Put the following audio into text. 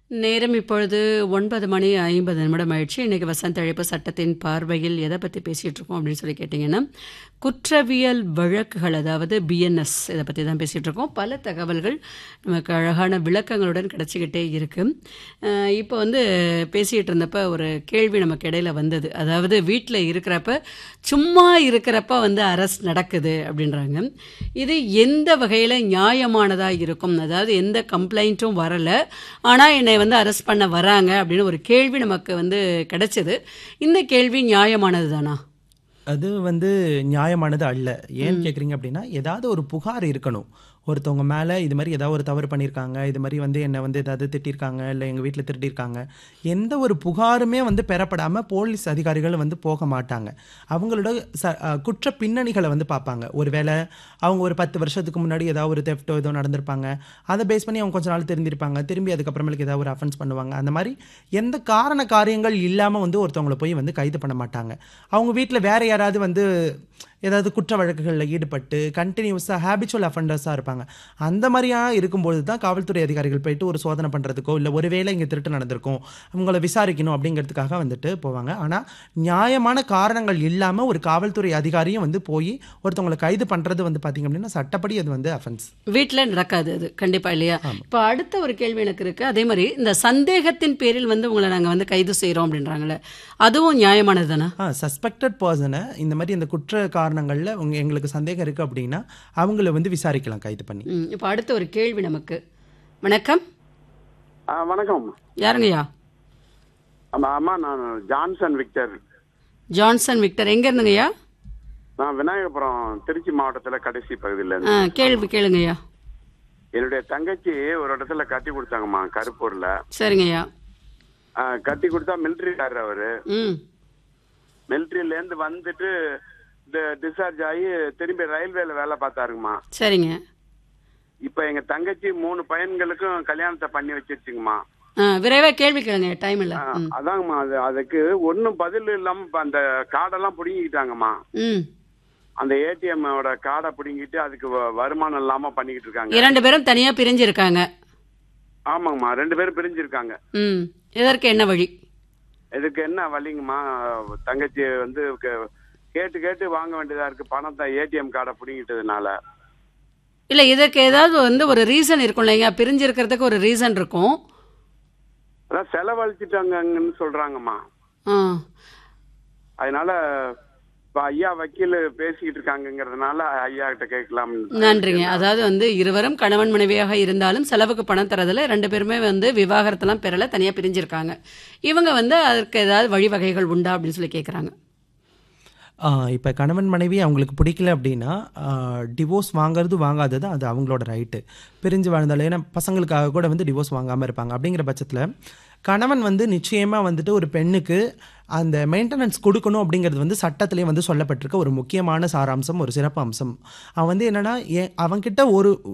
நேரம் இப்பொழுது ஒன்பது மணி ஐம்பது நிமிடம் ஆயிடுச்சு இன்றைக்கி வசந்த அழைப்பு சட்டத்தின் பார்வையில் எதை பற்றி பேசிகிட்டு இருக்கோம் அப்படின்னு சொல்லி கேட்டிங்கன்னா குற்றவியல் வழக்குகள் அதாவது பிஎன்எஸ் இதை பற்றி தான் பேசிகிட்டு இருக்கோம் பல தகவல்கள் நமக்கு அழகான விளக்கங்களுடன் கிடச்சிக்கிட்டே இருக்குது இப்போ வந்து பேசிகிட்டு இருந்தப்ப ஒரு கேள்வி நமக்கு இடையில வந்தது அதாவது வீட்டில் இருக்கிறப்ப சும்மா இருக்கிறப்ப வந்து அரெஸ்ட் நடக்குது அப்படின்றாங்க இது எந்த வகையில் நியாயமானதாக இருக்கும் அதாவது எந்த கம்ப்ளைண்ட்டும் வரலை ஆனால் என்னை வந்து அரெஸ்ட் பண்ண வராங்க அப்படின்னு ஒரு கேள்வி நமக்கு வந்து கிடைச்சது இந்த கேள்வி நியாயமானது தானா அது வந்து நியாயமானது அல்ல ஏன்னு கேட்குறீங்க அப்படின்னா ஏதாவது ஒரு புகார் இருக்கணும் ஒருத்தவங்க மேலே இது மாதிரி ஏதாவது ஒரு தவறு பண்ணியிருக்காங்க இது மாதிரி வந்து என்னை வந்து ஏதாவது திட்டிருக்காங்க இல்லை எங்கள் வீட்டில் திருட்டியிருக்காங்க எந்த ஒரு புகாருமே வந்து பெறப்படாமல் போலீஸ் அதிகாரிகள் வந்து போக மாட்டாங்க அவங்களோட ச அஹ் குற்ற பின்னணிகளை வந்து பார்ப்பாங்க ஒருவேளை அவங்க ஒரு பத்து வருஷத்துக்கு முன்னாடி ஏதாவது ஒரு தெஃப்டோ ஏதோ நடந்திருப்பாங்க அதை பேஸ் பண்ணி அவங்க கொஞ்ச நாள் தெரிஞ்சிருப்பாங்க திரும்பி அதுக்கப்புறமேலுக்கு ஏதாவது ஒரு அஃபென்ஸ் பண்ணுவாங்க அந்த மாதிரி எந்த காரண காரியங்கள் இல்லாமல் வந்து ஒருத்தவங்கள போய் வந்து கைது பண்ண மாட்டாங்க அவங்க வீட்டில் வேற யாராவது வந்து ஏதாவது குற்ற வழக்குகளில் ஈடுபட்டு கண்டினியூஸாக ஹேபிச்சுவல் அஃபண்டர்ஸாக இருப்பாங்க அந்த மாதிரியாக இருக்கும்போது தான் காவல்துறை அதிகாரிகள் போயிட்டு ஒரு சோதனை பண்ணுறதுக்கோ இல்லை ஒருவேளை இங்கே திருட்டு நடந்திருக்கும் அவங்கள விசாரிக்கணும் அப்படிங்கிறதுக்காக வந்துட்டு போவாங்க ஆனால் நியாயமான காரணங்கள் இல்லாமல் ஒரு காவல்துறை அதிகாரியும் வந்து போய் ஒருத்தவங்களை கைது பண்ணுறது வந்து பார்த்திங்க அப்படின்னா சட்டப்படி அது வந்து அஃபென்ஸ் வீட்டில் நடக்காது அது கண்டிப்பாக இல்லையா இப்போ அடுத்த ஒரு கேள்வி எனக்கு இருக்குது அதே மாதிரி இந்த சந்தேகத்தின் பேரில் வந்து உங்களை நாங்கள் வந்து கைது செய்கிறோம் அப்படின்றாங்களே அதுவும் நியாயமானது தானே ஆ சஸ்பெக்டட் பர்சனை இந்த மாதிரி இந்த குற்ற காரணங்களில் உங்க எங்களுக்கு சந்தேகம் இருக்குது அப்படின்னா அவங்கள வந்து விசாரிக்கலாம் கைது பண்ணி ம் இப்போ அடுத்த ஒரு கேள்வி நமக்கு வணக்கம் ஆ வணக்கம் யாருங்கய்யா ஆமா அம்மா நான் ஜான்சன் விக்டர் ஜான்சன் விக்டர் எங்க இருந்துங்கய்யா நான் விநாயகபுரம் திருச்சி மாவட்டத்தில் கடைசி பகுதியில் ஆ இருந்து கேள்வி கேளுங்கய்யா என்னுடைய தங்கச்சி ஒரு இடத்துல கட்டி கொடுத்தாங்கம்மா கருப்பூர்ல சரிங்கய்யா ஆ, கட்டி கொடுத்தா மிலிட்ரிக்காரர் அவரு ம் மிலிட்ரியில இருந்து வந்துட்டு டிஸ்சார்ஜ் ஆகி திரும்பி ரயில்வேல வேலை பார்த்தாருங்கம்மா சரிங்க இப்ப எங்க தங்கச்சி மூணு பையன்களுக்கும் கல்யாணத்தை பண்ணி வச்சிருச்சுங்கம்மா ஆ விரைவாக கேள்வி கேளுங்க டைம் இல்லை ஆ, ம் அதாங்கம்மா அது அதுக்கு ஒன்றும் பதில் இல்லாம இப்ப அந்த கார்டெல்லாம் பிடுங்கிக்கிட்டாங்கம்மா ம் அந்த ஏடிஎம் ஓட கார்டை பிடுங்கிட்டு அதுக்கு வ- வருமானம் இல்லாம பண்ணிக்கிட்டு இருக்காங்க இரண்டு பேரும் தனியாக பிரிஞ்சிருக்காங்க ஆமாங்கம்மா ரெண்டு பேரும் பிரிஞ்சிருக்காங்க ம் இதற்கு என்ன வழி இதுக்கு என்ன வழிங்கம்மா தங்கச்சி வந்து கே- கேட்டு கேட்டு வாங்க வேண்டியதா இருக்கு பணத்தை ஏடிஎம் கார்டை பிடிங்கிட்டதுனால இல்லை இதற்கு ஏதாவது வந்து ஒரு ரீசன் இருக்கும் இல்லைங்க பிரிஞ்சிருக்கிறதுக்கு ஒரு ரீசன் இருக்கும் அதான் செலவழிச்சிட்டாங்கன்னு சொல்றாங்கம்மா ஆ அதனால இப்ப ஐயா வக்கீல் பேசிக்கிட்டு இருக்காங்கங்கிறதுனால ஐயா கிட்ட கேட்கலாம் நன்றிங்க அதாவது வந்து இருவரும் கணவன் மனைவியாக இருந்தாலும் செலவுக்கு பணம் தரதில் ரெண்டு பேருமே வந்து விவாகரத்தெல்லாம் பெறல தனியாக பிரிஞ்சிருக்காங்க இவங்க வந்து அதற்கு ஏதாவது வழிவகைகள் உண்டா அப்படின்னு சொல்லி கேட்குறாங்க இப்போ கணவன் மனைவி அவங்களுக்கு பிடிக்கல அப்படின்னா டிவோர்ஸ் வாங்குறது வாங்காதது அது அவங்களோட ரைட்டு பிரிஞ்சு வாழ்ந்தாலும் ஏன்னா பசங்களுக்காக கூட வந்து டிவோர்ஸ் வாங்காமல் இருப்பாங்க அப்படிங்கிற பட்சத்தில் கணவன் வந்து நிச்சயமாக வந்துட்டு ஒரு பெண்ணுக்கு அந்த மெயின்டெனன்ஸ் கொடுக்கணும் அப்படிங்கிறது வந்து சட்டத்திலே வந்து சொல்லப்பட்டிருக்க ஒரு முக்கியமான சாராம்சம் ஒரு சிறப்பு அம்சம் அவன் வந்து என்னன்னா ஏ- அவன்கிட்ட ஒரு